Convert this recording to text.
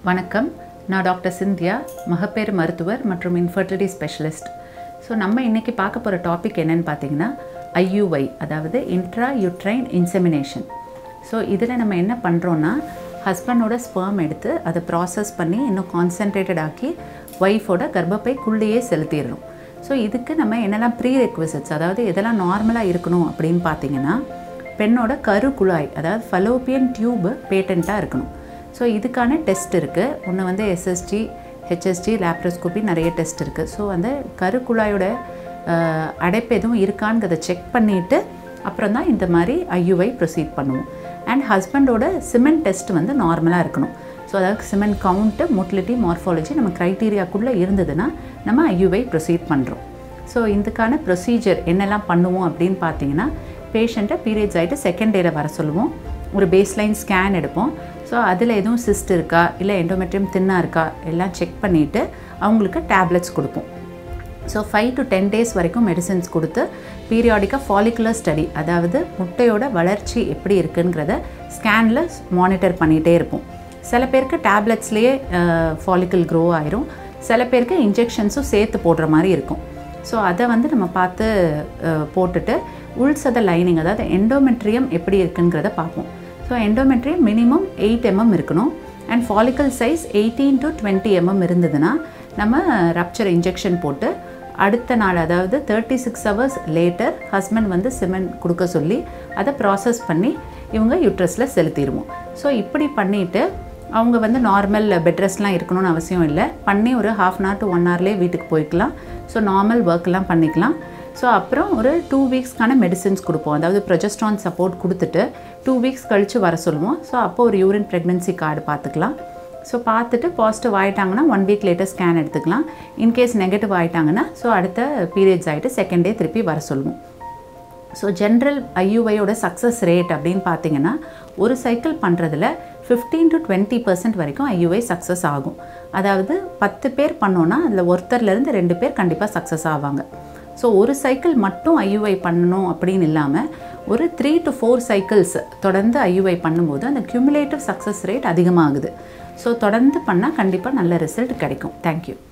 வணக்கம் நான் டாக்டர் சிந்தியா மகப்பேறு மருத்துவர் மற்றும் இன்ஃபர்டிலிட்டி ஸ்பெஷலிஸ்ட் ஸோ நம்ம இன்றைக்கி பார்க்க போகிற டாபிக் என்னன்னு பார்த்தீங்கன்னா ஐயூஐ அதாவது இன்ட்ரா யூட்ரைன் இன்செமினேஷன் ஸோ இதில் நம்ம என்ன பண்ணுறோன்னா ஹஸ்பண்டோட ஸ்பெர்ம் எடுத்து அதை ப்ராசஸ் பண்ணி இன்னும் கான்சென்ட்ரேட்டட் ஆக்கி ஒய்ஃபோட கர்ப்பப்பைக்குள்ளேயே செலுத்திடுறோம் ஸோ இதுக்கு நம்ம என்னெல்லாம் ப்ரீ ரெக்விசிட்ஸ் அதாவது எதெல்லாம் நார்மலாக இருக்கணும் அப்படின்னு பார்த்தீங்கன்னா பெண்ணோட கரு குழாய் அதாவது ஃபலோப்பியன் டியூபு பேட்டண்ட்டாக இருக்கணும் ஸோ இதுக்கான டெஸ்ட் இருக்குது ஒன்று வந்து எஸ்எஸ்டி ஹெச்எஸ்டி லேப்ரோஸ்கோபி நிறைய டெஸ்ட் இருக்குது ஸோ அந்த கரு குழாயோட அஹ், அடைப்பு எதுவும் இருக்காங்கிறத செக் பண்ணிவிட்டு அப்புறம் தான் இந்த மாதிரி ஐயுவை ப்ரொசீட் பண்ணுவோம் அண்ட் ஹஸ்பண்டோட சிமெண்ட் டெஸ்ட் வந்து நார்மலாக இருக்கணும் ஸோ அதாவது சிமெண்ட் கவுண்ட்டு மோட்டிலிட்டி மார்ஃபாலஜி நம்ம க்ரைட்டீரியாக்குள்ளே இருந்ததுன்னா நம்ம ஐயுவை ப்ரொசீட் பண்ணுறோம் ஸோ இதுக்கான ப்ரொசீஜர் என்னெல்லாம் பண்ணுவோம் அப்படின்னு பார்த்தீங்கன்னா பேஷண்ட்டை பீரியட்ஸ் ஆகிட்டு செகண்ட் டேயில் வர சொல்லுவோம் ஒரு பேஸ்லைன் ஸ்கேன் எடுப்போம் ஸோ அதில் எதுவும் சிஸ்ட் இருக்கா இல்லை எண்டோமெட்ரியம் தின்னாக இருக்கா எல்லாம் செக் பண்ணிவிட்டு அவங்களுக்கு டேப்லெட்ஸ் கொடுப்போம் so five to ten days வரைக்கும் மெடிசின்ஸ் கொடுத்து பீரியாடிக்காக ஃபாலிகுலர் ஸ்டடி அதாவது முட்டையோட வளர்ச்சி எப்படி இருக்குங்கிறத ஸ்கேனில் மானிட்டர் பண்ணிகிட்டே இருப்போம் சில பேருக்கு டேப்லெட்ஸ்லேயே ஃபாலிக்கல் க்ரோ ஆயிரும் சில பேருக்கு இன்ஜெக்ஷன்ஸும் சேர்த்து போடுற மாதிரி இருக்கும் ஸோ அதை வந்து நம்ம பார்த்து அஹ், போட்டுட்டு உள் சத லைனிங் அதாவது எண்டோமெட்ரியம் எப்படி இருக்குங்கிறத பார்ப்போம் so endometrium minimum eight mm இருக்கணும் and follicle size eighteen to twenty mm இருந்ததுன்னா நம்ம ரப்சர் இன்ஜெக்ஷன் போட்டு அடுத்த நாள் அதாவது thirty six hours later husband வந்து சிமெண்ட் கொடுக்க சொல்லி அதை ப்ராசஸ் பண்ணி இவங்க யூட்ரஸில் செலுத்திடுவோம் ஸோ இப்படி பண்ணிவிட்டு அவங்க வந்து நார்மல் பெட் ரெஸ்ட்லாம் இருக்கணும்னு அவசியம் இல்லை பண்ணி ஒரு half an hour to one ஹவர்லேயே வீட்டுக்கு போய்க்கலாம் ஸோ நார்மல் ஒர்க்லாம் பண்ணிக்கலாம் ஸோ அப்புறம் ஒரு டூ வீக்ஸ்க்கான மெடிசின்ஸ் கொடுப்போம் அதாவது ப்ரொஜெஸ்ட்ரான் சப்போர்ட் கொடுத்துட்டு டூ வீக்ஸ் கழித்து வர சொல்லுவோம் ஸோ அப்போ ஒரு யூரின் ப்ரெக்னன்சி கார்டு பார்த்துக்கலாம் ஸோ பார்த்துட்டு பாசிட்டிவ் ஆகிட்டாங்கன்னா ஒன் வீக் லேட்டர் ஸ்கேன் எடுத்துக்கலாம் இன்கேஸ் நெகட்டிவ் ஆகிட்டாங்கன்னா ஸோ அடுத்த பீரியட்ஸ் ஆகிட்டு செகண்ட் டே திருப்பி வர சொல்லுவோம் ஸோ ஜென்ரல் ஐயுவையோட சக்ஸஸ் ரேட் அப்படின்னு பார்த்தீங்கன்னா ஒரு சைக்கிள் பண்ணுறதுல 15 டு டுவெண்ட்டி பர்சன்ட் வரைக்கும் ஐயுஐ சக்ஸஸ் ஆகும் அதாவது பத்து பேர் பண்ணோன்னா அதில் ஒருத்தர்லேருந்து ரெண்டு பேர் கண்டிப்பாக சக்ஸஸ் ஆவாங்க ஸோ ஒரு சைக்கிள் மட்டும் ஐயுஐ பண்ணணும் அப்படின்னு இல்லாமல் ஒரு த்ரீ டு ஃபோர் சைக்கிள்ஸ் தொடர்ந்து ஐயுஐ பண்ணும்போது அந்த cumulative சக்ஸஸ் ரேட் அதிகமாகுது ஸோ தொடர்ந்து பண்ணால் கண்டிப்பாக நல்ல ரிசல்ட் கிடைக்கும் தேங்க்யூ